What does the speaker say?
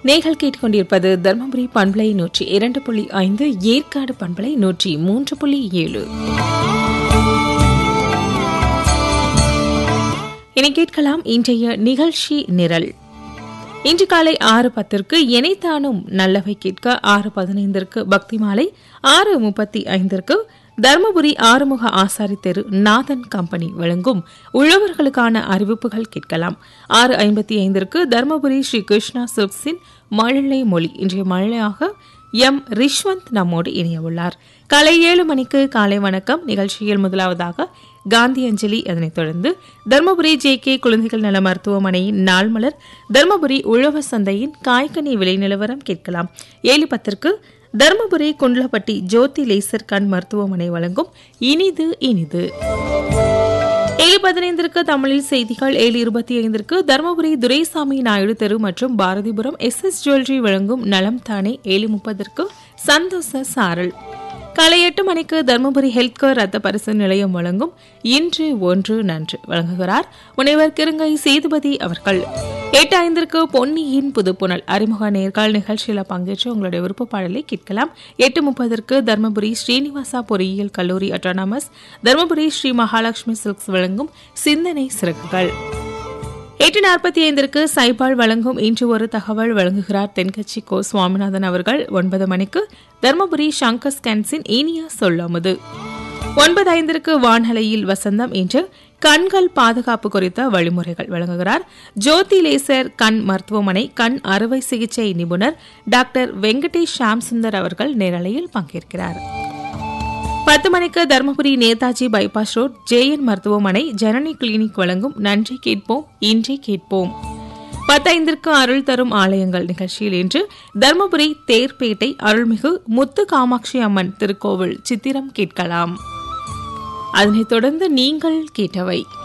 நீங்கள் கேட்டுக்கொண்டிருப்பது தர்மபுரி பண்பலை நூற்றி இரண்டு புள்ளி ஐந்து ஏற்காடு பண்பலை நூற்றி மூன்று புள்ளி ஏழு இனி கேட்கலாம் இன்றைய நிகழ்ச்சி நிரல் இன்று காலை ஆறு பத்திற்கு எனைத்தானும் நல்லவை கேட்க ஆறு பதினைந்திற்கு பக்தி மாலை ஆறு முப்பத்தி ஐந்திற்கு தர்மபுரி ஆறுமுக ஆசாரி தெரு நாதன் கம்பெனி வழங்கும் உழவர்களுக்கான அறிவிப்புகள் கேட்கலாம் ஆறு ஐம்பத்தி ஐந்திற்கு தர்மபுரி ஸ்ரீ கிருஷ்ணா சில்க்ஸின் மழலை மொழி இன்றைய மழையாக எம் ரிஷ்வந்த் நம்மோடு இணைய உள்ளார் காலை ஏழு மணிக்கு காலை வணக்கம் நிகழ்ச்சியில் முதலாவதாக காந்தி அஞ்சலி அதனைத் தொடர்ந்து தர்மபுரி ஜே கே குழந்தைகள் நல மருத்துவமனையின் நாள்மலர் தர்மபுரி உழவர் சந்தையின் காய்கனி விலை நிலவரம் கேட்கலாம் ஏழு பத்திற்கு தர்மபுரி குண்டலப்பட்டி ஜோதி லேசர் கண் மருத்துவமனை வழங்கும் இனிது இனிது ஏழு பதினைந்திற்கு தமிழில் செய்திகள் ஏழு இருபத்தி ஐந்திற்கு தருமபுரி துரைசாமி நாயுடு தெரு மற்றும் பாரதிபுரம் எஸ் எஸ் ஜுவல்லரி வழங்கும் நலம் தானே ஏழு முப்பதற்கு சந்தோஷ சாரல் காலை எட்டு மணிக்கு தருமபுரி ஹெல்த் கேர் ரத்த பரிசு நிலையம் வழங்கும் இன்று ஒன்று நன்று வழங்குகிறார் முனைவர் கிருங்கை சேதுபதி அவர்கள் எட்டு ஐந்திற்கு பொன்னியின் புதுப்புணல் அறிமுக நேர்கால் நிகழ்ச்சியில் பங்கேற்று உங்களுடைய விருப்ப பாடலை கேட்கலாம் எட்டு முப்பதற்கு தருமபுரி ஸ்ரீனிவாசா பொறியியல் கல்லூரி அட்டானமஸ் தருமபுரி ஸ்ரீ மகாலட்சுமி சில்க்ஸ் வழங்கும் சிந்தனை சிறகுகள் எட்டு நாற்பத்தி ஐந்திற்கு சைபால் வழங்கும் இன்று ஒரு தகவல் வழங்குகிறார் தென்கட்சி கோ சுவாமிநாதன் அவர்கள் ஒன்பது மணிக்கு தர்மபுரி சங்கர் ஸ்கேன்ஸின் இனிய சொல்லமுது ஒன்பது ஐந்திற்கு வான்ஹலையில் வசந்தம் இன்று கண்கள் பாதுகாப்பு குறித்த வழிமுறைகள் வழங்குகிறார் ஜோதி லேசர் கண் மருத்துவமனை கண் அறுவை சிகிச்சை நிபுணர் டாக்டர் வெங்கடேஷ் ஷாம் சுந்தர் அவர்கள் நேரலையில் பங்கேற்கிறார் பத்து மணிக்கு Dharmapuri Netaji bypass road JN மருத்துவமனை ஜனனி கிளினிக் வழங்கும் நன்றி கேட்போம் இன்றே கேட்போம் பத்தைந்திற்கு அருள் தரும் ஆலயங்கள் நிகழ்ச்சியில் இன்று தருமபுரி தேர்பேட்டை அருள்மிகு முத்து காமாட்சி அம்மன் திருக்கோவில் சித்திரம் கேட்கலாம் அதனைத் தொடர்ந்து நீங்கள் கேட்டவை